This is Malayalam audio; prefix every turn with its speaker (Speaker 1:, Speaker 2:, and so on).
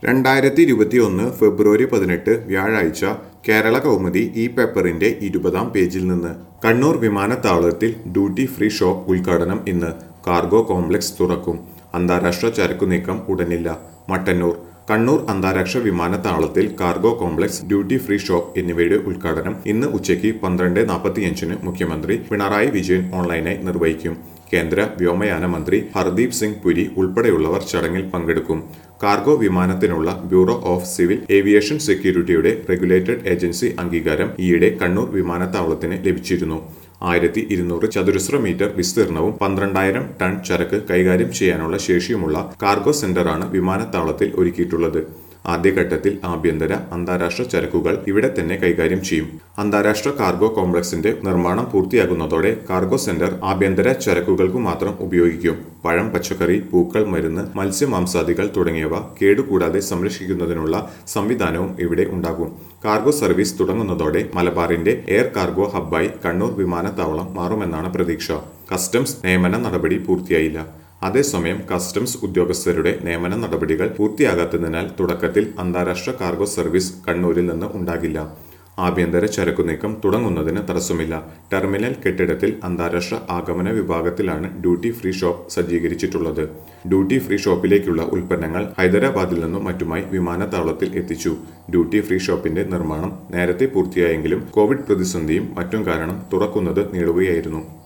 Speaker 1: രണ്ടായിരത്തി ഇരുപത്തി ഒന്ന് ഫെബ്രുവരി പതിനെട്ട് വ്യാഴാഴ്ച കേരള കൗമുദി ഈ പേപ്പറിന്റെ ഇരുപതാം പേജിൽ നിന്ന് കണ്ണൂർ വിമാനത്താവളത്തിൽ ഡ്യൂട്ടി ഫ്രീ ഷോപ്പ് ഉദ്ഘാടനം ഇന്ന് കാർഗോ കോംപ്ലക്സ് തുറക്കും അന്താരാഷ്ട്ര ചരക്കു നീക്കം ഉടനില്ല മട്ടന്നൂർ കണ്ണൂർ അന്താരാഷ്ട്ര വിമാനത്താവളത്തിൽ cargo complex duty free shop എന്നിവയുടെ ഉദ്ഘാടനം ഇന്ന് ഉച്ചയ്ക്ക് പന്ത്രണ്ട് നാൽപ്പത്തിയഞ്ചിന് മുഖ്യമന്ത്രി പിണറായി വിജയൻ ഓൺലൈനായി നിർവഹിക്കും കേന്ദ്ര വ്യോമയാന മന്ത്രി ഹർദീപ് സിംഗ് പുരി ഉൾപ്പെടെയുള്ളവർ ചടങ്ങിൽ പങ്കെടുക്കും കാർഗോ വിമാനത്തിനുള്ള ബ്യൂറോ ഓഫ് സിവിൽ ഏവിയേഷൻ സെക്യൂരിറ്റിയുടെ റെഗുലേറ്റഡ് ഏജൻസി അംഗീകാരം ഈയിടെ കണ്ണൂർ വിമാനത്താവളത്തിന് ലഭിച്ചിരുന്നു ആയിരത്തി ഇരുന്നൂറ് ചതുരശ്ര മീറ്റർ വിസ്തീർണവും പന്ത്രണ്ടായിരം ടൺ ചരക്ക് കൈകാര്യം ചെയ്യാനുള്ള ശേഷിയുമുള്ള കാർഗോ സെന്ററാണ് വിമാനത്താവളത്തിൽ ഒരുക്കിയിട്ടുള്ളത് ആദ്യഘട്ടത്തിൽ ആഭ്യന്തര അന്താരാഷ്ട്ര ചരക്കുകൾ ഇവിടെ തന്നെ കൈകാര്യം ചെയ്യും അന്താരാഷ്ട്ര കാർഗോ കോംപ്ലക്സിന്റെ നിർമ്മാണം പൂർത്തിയാകുന്നതോടെ കാർഗോ സെന്റർ ആഭ്യന്തര ചരക്കുകൾക്കു മാത്രം ഉപയോഗിക്കും പഴം പച്ചക്കറി പൂക്കൾ മരുന്ന് മത്സ്യമാംസാദികൾ തുടങ്ങിയവ കേടുകൂടാതെ സംരക്ഷിക്കുന്നതിനുള്ള സംവിധാനവും ഇവിടെ ഉണ്ടാകും കാർഗോ സർവീസ് തുടങ്ങുന്നതോടെ മലബാറിന്റെ എയർ കാർഗോ ഹബ്ബായി കണ്ണൂർ വിമാനത്താവളം മാറുമെന്നാണ് പ്രതീക്ഷ കസ്റ്റംസ് നിയമന നടപടി പൂർത്തിയായില്ല അതേസമയം കസ്റ്റംസ് ഉദ്യോഗസ്ഥരുടെ നിയമന നടപടികൾ പൂർത്തിയാകാത്തതിനാൽ തുടക്കത്തിൽ അന്താരാഷ്ട്ര കാർഗോ സർവീസ് കണ്ണൂരിൽ നിന്ന് ഉണ്ടാകില്ല ആഭ്യന്തര ചരക്കു നീക്കം തുടങ്ങുന്നതിന് തടസ്സമില്ല ടെർമിനൽ കെട്ടിടത്തിൽ അന്താരാഷ്ട്ര ആഗമന വിഭാഗത്തിലാണ് ഡ്യൂട്ടി ഫ്രീ ഷോപ്പ് സജ്ജീകരിച്ചിട്ടുള്ളത് ഡ്യൂട്ടി ഫ്രീ ഷോപ്പിലേക്കുള്ള ഉൽപ്പന്നങ്ങൾ ഹൈദരാബാദിൽ നിന്നും മറ്റുമായി വിമാനത്താവളത്തിൽ എത്തിച്ചു ഡ്യൂട്ടി ഫ്രീ ഷോപ്പിന്റെ നിർമ്മാണം നേരത്തെ പൂർത്തിയായെങ്കിലും കോവിഡ് പ്രതിസന്ധിയും മറ്റും കാരണം തുറക്കുന്നത് നീളുകയായിരുന്നു